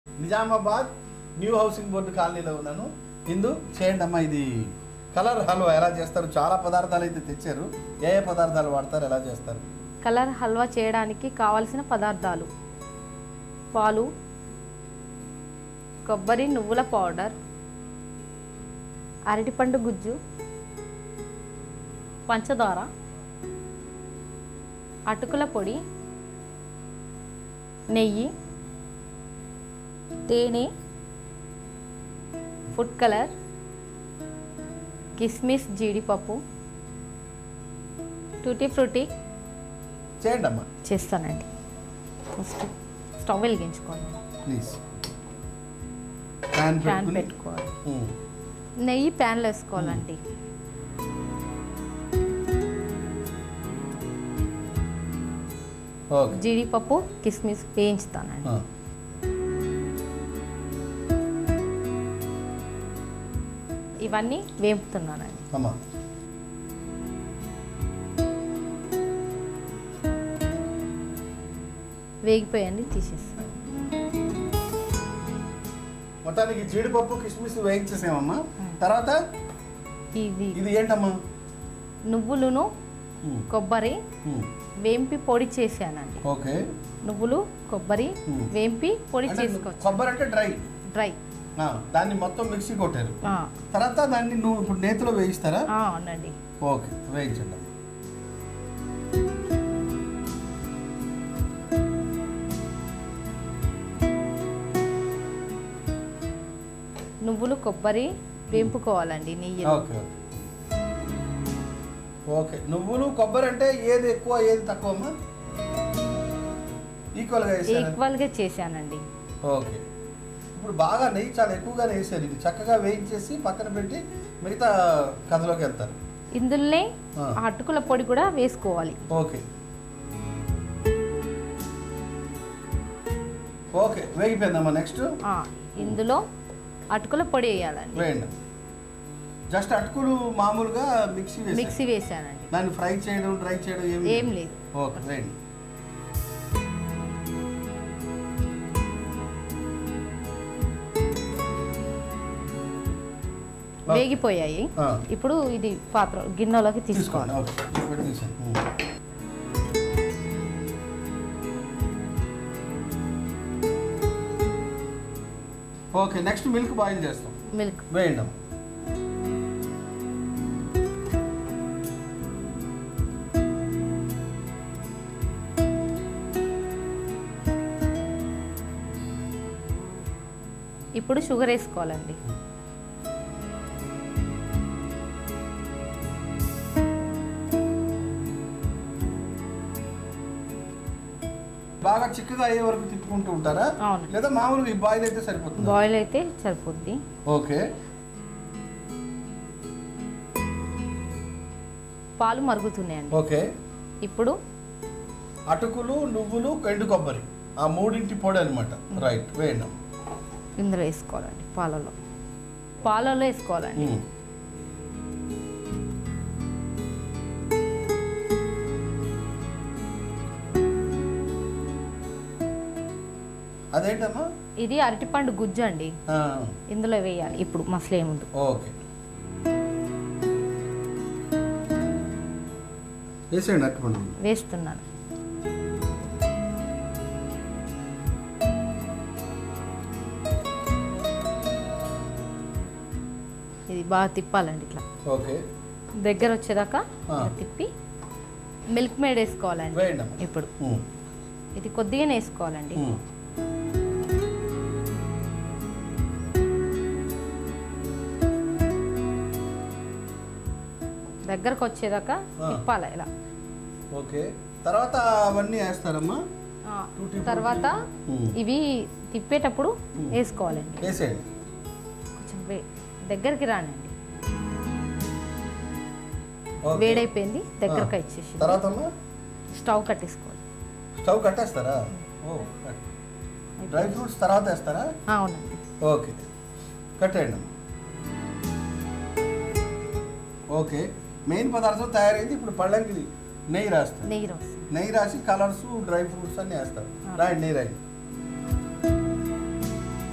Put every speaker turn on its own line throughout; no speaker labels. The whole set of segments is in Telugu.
నిజామాబాద్ న్యూ హౌసింగ్ బోర్డు కాలనీలో ఉన్నాను ఇందు చేయండి అమ్మా ఇది కలర్ హల్వా ఎలా చేస్తారు చాలా పదార్థాలు అయితే తెచ్చారు ఏ ఏ పదార్థాలు వాడతారు ఎలా చేస్తారు
కలర్ హల్వా చేయడానికి కావలసిన పదార్థాలు పాలు కొబ్బరి నువ్వుల పౌడర్ అరటిపండు గుజ్జు పంచదార అటుకుల పొడి నెయ్యి తేనె ఫుడ్ కలర్ కిస్మిస్ జీడిపప్పు టూటీ ఫ్రూటీ
చేయండి అమ్మా
చేస్తానండి ఫస్ట్ స్టవ్ వెలిగించుకోండి
ప్లీజ్ ప్యాన్
ప్యాన్
పెట్టుకుని
పెట్టుకోవాలి
ఉమ్.
నెయ్యి ప్యాన్లో వేసుకోవాలండి
ఓకే
జీడిపప్పు కిస్మిస్ వేయించుతానండి
ఆ.
ఇవన్నీ వేపుతున్నానండి
అమ్మా
వేగిపోయండి తీసేస్తాను
మొత్తానికి జీడిపప్పు కిస్మిస్ వేయించేసామమ్మా తర్వాత
ఇది
ఇది ఏంటమ్మా
నువ్వులను
ఉమ్.
కొబ్బరి
ఉమ్.
వేంపి పొడి చేశానండి
ఓకే
నువ్వులు కొబ్బరి
Hmm.
వేంపి పొడి
అంటే
చేసుకోవచ్చు
కొబ్బరి అంటే డ్రై
డ్రై
ఆ, దాన్ని మొత్తం మిక్సీ కొట్టారు
ఆ,
తర్వాత దాన్ని నువ్వు ఇప్పుడు నేతిలో వేయిస్తారా
ఆ, అవునండి
ఓకే వేయించండి అమ్మా.
నువ్వులు కొబ్బరి వేంపుకోవాలండి నెయ్యి
ఓకే ఓకే ఓకే నువ్వులు కొబ్బరి అంటే ఏది ఎక్కువ ఏది తక్కువ అమ్మా ఈక్వల్గా వేసారు
ఈక్వల్గా చేశానండి
ఓకే ఇప్పుడు బాగా నెయ్యి చాలా ఎక్కువగానే వేసారు ఇది చక్కగా వేయించేసి పక్కన పెట్టి మిగతా కథలోకి వెళ్తారు
ఇందులోనే
ఆ.
ఆ అటుకుల పొడి కూడా వేసుకోవాలి
ఓకే ఓకే వేగిపోయిందమ్మా నెక్స్ట్
ఆ, ఇందులో అటుకుల పొడి వేయాలండి
వేయండి జస్ట్ అటుకులు మామూలుగా మిక్సీ వేసి
మిక్సీ వేసానండి
దాన్ని ఫ్రై చేయడం డ్రై చేయడం ఏమి
ఏం లేదు
ఓకే వేయండి ఓకే.
వేగిపోయాయి
ఆ.
ఇప్పుడు ఇది పాత్ర గిన్నెలోకి
తీసుకోండి
తీసుకోవాలి
ఓకే ఇప్పుడు తీసేయండి. ఉమ్. ఓకే నెక్స్ట్ మిల్క్ బాయిల్ చేస్తాం
మిల్క్
వేయండి అమ్మ.
ఇప్పుడు షుగర్ వేసుకోవాలండి
బాగా చిక్కగా అయ్యే వరకు తిప్పుకుంటూ ఉంటారా
అవును.
లేదా మామూలుగా ఈ బాయిల్ అయితే సరిపోతుంది
బాయిల్ అయితే సరిపోద్ది
ఓకే
పాలు మరుగుతున్నాయండి
ఓకే
ఇప్పుడు
అటుకులు నువ్వులు ఎండు కొబ్బరి ఆ మూడింటి పొడి అనమాట రైట్ వేయండి అమ్మ.
ఇందులో వేసుకోవాలండి పాలలో పాలలో వేసుకోవాలండి
ఉమ్. అదేంటమ్మా
ఇది అరటిపండు గుజ్జు అండి
ఆ,
ఇందులో వేయాలి ఇప్పుడు మసలే ముందు
ఓకే వేసేయండి అట్టుకోండి
వేస్తున్నాను ఇది బాగా తిప్పాలండి ఇట్లా
ఓకే
దగ్గర వచ్చేదాకా
ఆ.
ఇలా తిప్పి మిల్క్ మేడ్ వేసుకోవాలండి
వేయండి అమ్మా
ఇప్పుడు
ఉమ్,
ఇది కొద్దిగానే వేసుకోవాలండి
ఉమ్.
దగ్గరకు వచ్చేదాకా
ఆ.
తిప్పాలి ఇలా
ఓకే తర్వాత అవన్నీ వేస్తారమ్మా
ఆ,
టూటీ
తర్వాత
ఉమ్.
ఇవి తిప్పేటప్పుడు వేసుకోవాలండి
వేసేయండి
కొంచెం వే దగ్గరికి రానండి
ఓకే.
వేడైపోయింది దగ్గరకు
ఆ.
ఇచ్చేసి
తర్వాత అమ్మా
స్టవ్ కట్టేసుకోవాలి
స్టవ్ కట్టేస్తారా ఓ కట్. డ్రై ఫ్రూట్స్ తర్వాత వేస్తారా
ఆ, అవునండి
ఓకే కట్టేయండి అమ్మా ఓకే మెయిన్ పదార్థం తయారైంది ఇప్పుడు పళ్ళంకి నెయ్యి రాస్తారు
నెయ్యి రోస్
నెయ్యి రాసి కలర్స్ డ్రై ఫ్రూట్స్ అన్ని వేస్తారు రాయండి నెయ్యి రాయండి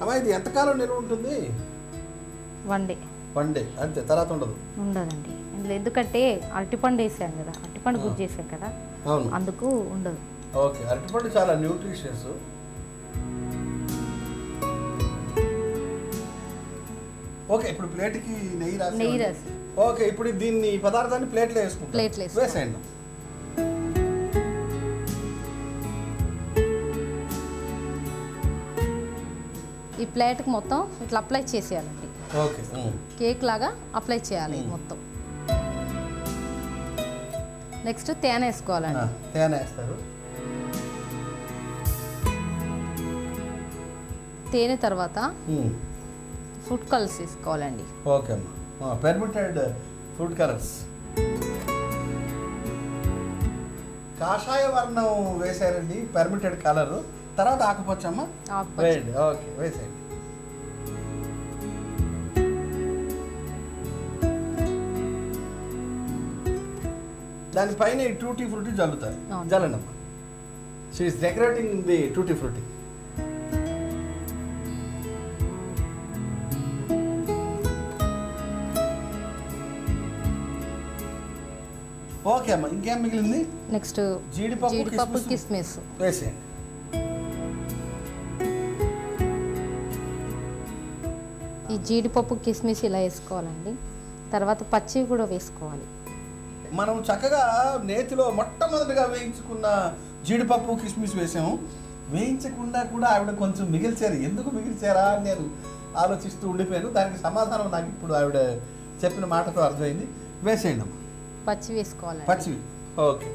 అమ్మా ఇది ఎంతకాలం నిల్వ ఉంటుంది
వన్ డే
వన్ డే అంతే తర్వాత ఉండదు
ఉండదండి ఇందులో ఎందుకంటే అరటిపండు వేసాం కదా అరటిపండు గుజ్జు చేసాం కదా
అవును
అందుకు ఉండదు
ఓకే అరటిపండు చాలా న్యూట్రిషియస్ ఓకే ఇప్పుడు ప్లేట్కి నెయ్యి రాసి
నెయ్యి రాసి.
ఓకే ఇప్పుడు దీన్ని ఈ పదార్థాన్ని ప్లేట్లో వేసుకుంటాం
ప్లేట్లో వేసుకోవాలి.
వేసేయండి
ఈ ప్లేట్కి మొత్తం ఇట్లా అప్లై చేసేయాలండి
ఓకే ఉమ్.
కేక్ లాగా అప్లై చేయాలి ఇది మొత్తం నెక్స్ట్ తేనె
ఆ,
వేసుకోవాలండి
తేనె వేస్తారు
తేనె తర్వాత
ఉమ్.
ఫుడ్ కలర్స్ వేసుకోవాలండి
ఓకే అమ్మా పెర్మిటెడ్ ఫుడ్ కలర్స్ కాషాయ వర్ణం వేశారండి పెర్మిటెడ్ కలర్ తర్వాత ఆకుపచ్చమ్మ
ఆకుపచ్చ.
వేయండి ఓకే వేసేయండి దానిపైన ఈ టూటీ ఫ్రూటీ జల్లుతారు
అవును.
జల్లండి అమ్మా she's decorating the tutti frutti okay అమ్మా ఇంకేం మిగిలింది
నెక్స్ట్
జీడిపప్పు,
జీడిపప్పు
కిస్మిస్.
కిస్మిస్
వేసేయండి
ఈ జీడిపప్పు కిస్మిస్ ఇలా వేసుకోవాలండి తర్వాత పచ్చివి కూడా వేసుకోవాలి
మనం చక్కగా నేతిలో మొట్టమొదటిగా వేయించుకున్న జీడిపప్పు కిస్మిస్ వేసాము వేయించకుండా కూడా ఆవిడ కొంచెం మిగిల్చారు ఎందుకు మిగిల్చారా అని నేను ఆలోచిస్తూ ఉండిపోయాను దానికి సమాధానం నాకు ఇప్పుడు ఆవిడ చెప్పిన మాటతో అర్థమైంది వేసేయండి అమ్మా
పచ్చి వేసుకోవాలండి
పచ్చివి ఓకే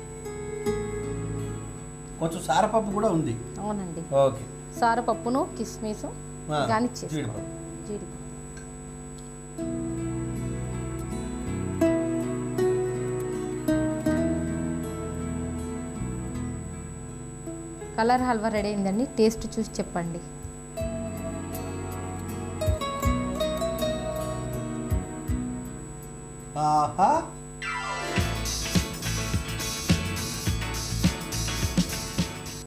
కొంచెం సారపప్పు కూడా ఉంది
అవునండి
ఓకే
సారపప్పును కిస్మిస్
ఆ,
గానిచ్ చేసుకోవాలి
జీడిపప్పు.
జీడిపప్పు కలర్ హల్వా రెడీ అయిందండి టేస్ట్ చూసి చెప్పండి
ఆహా